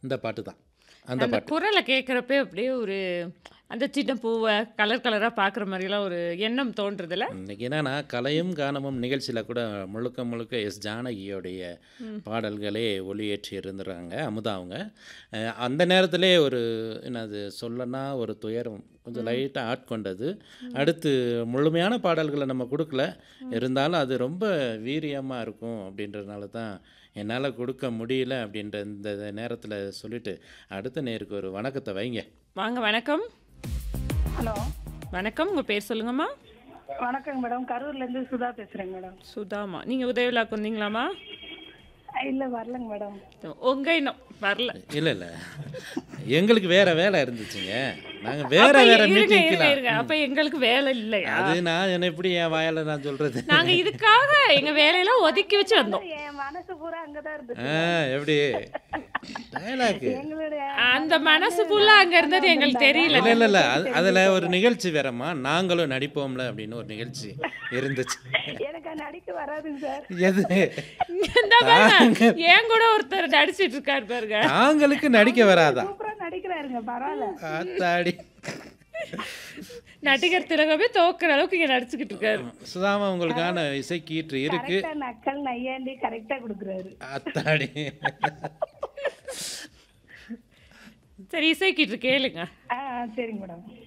இந்த பாட்டு தான் அந்த அந்த பாட்டு குரலை கேட்குறப்பே அப்படியே ஒரு அந்த சின்ன பூவை கலர் கலராக பார்க்குற மாதிரிலாம் ஒரு எண்ணம் தோன்றுதுல இன்னைக்கு என்னன்னா கலையும் கானமும் நிகழ்ச்சியில் கூட முழுக்க முழுக்க எஸ் ஜானகியோடைய பாடல்களே ஒளியேற்றி இருந்துறாங்க அமுதா அவங்க அஹ் அந்த நேரத்திலே ஒரு என்னது சொல்லனா ஒரு துயரம் கொஞ்சம் லைட்டாக ஆட்கொண்டது அடுத்து முழுமையான பாடல்களை நம்ம கொடுக்கல இருந்தாலும் அது ரொம்ப வீரியமாக இருக்கும் அப்படின்றதுனால தான் என்னால் கொடுக்க முடியல அப்படின்ற இந்த நேரத்தில் சொல்லிட்டு அடுத்த நேருக்கு ஒரு வணக்கத்தை வைங்க வாங்க வணக்கம் ஹலோ வணக்கம் உங்கள் பேர் சொல்லுங்கம்மா வணக்கங்க மேடம் கரூர்லேருந்து சுதா பேசுகிறேங்க மேடம் சுதாமா நீங்கள் உதவிலாக்கு வந்தீங்களாம்மா இல்லை வரலங்க மேடம் உங்கள் இன்னும் வரல இல்லை இல்லை எங்களுக்கு வேற வேலை இருந்துச்சுங்க நாங்கள் வேற அப்ப வேற இருங்க, இருங்க, மீட்டிங்லாம் இருங்க. அப்ப எங்களுக்கு வேலை இல்லையா அது நான் என்ன எப்படி என் வாயால நான் சொல்றது நாங்க இதுக்காக எங்க வேலையெல்லாம் ஒதுக்கி வச்சு வந்தோம் என் மனசு பூரா அங்கே தான் இருந்துச்சு ஆ, எப்படி டயலாக்கு எங்களுடைய அந்த மனசு ஃபுல்லா அங்க இருந்தது எங்களுக்கு தெரியல இல்லை இல்லை இல்லை அது அதில் ஒரு நிகழ்ச்சி வேறம்மா நாங்களும் நடிப்போம்ல அப்படின்னு ஒரு நிகழ்ச்சி இருந்துச்சு எனக்கு நடிக்க வராதுங்க சார் எது இந்த பாருங்க என் கூட ஒருத்தர் நடிச்சிட்டு இருக்காரு பாருங்க நாங்களுக்கு நடிக்க வராதா சூப்பராக நடிக்கிறாருங்க பரவாயில்ல ஆத்தாடி நடிகர் திலகமே தோக்குற அளவுக்கு இங்க நடிச்சுக்கிட்டு இருக்காரு சுதாமா உங்களுக்கான இசை கீற்று இருக்கு கரெக்டாக நக்கல் நையாண்டி கரெக்டாக கொடுக்குறாரு ஆத்தாடி சரி இசைக்கிட்டு கேளுங்க ஆ சரிங்க மேடம்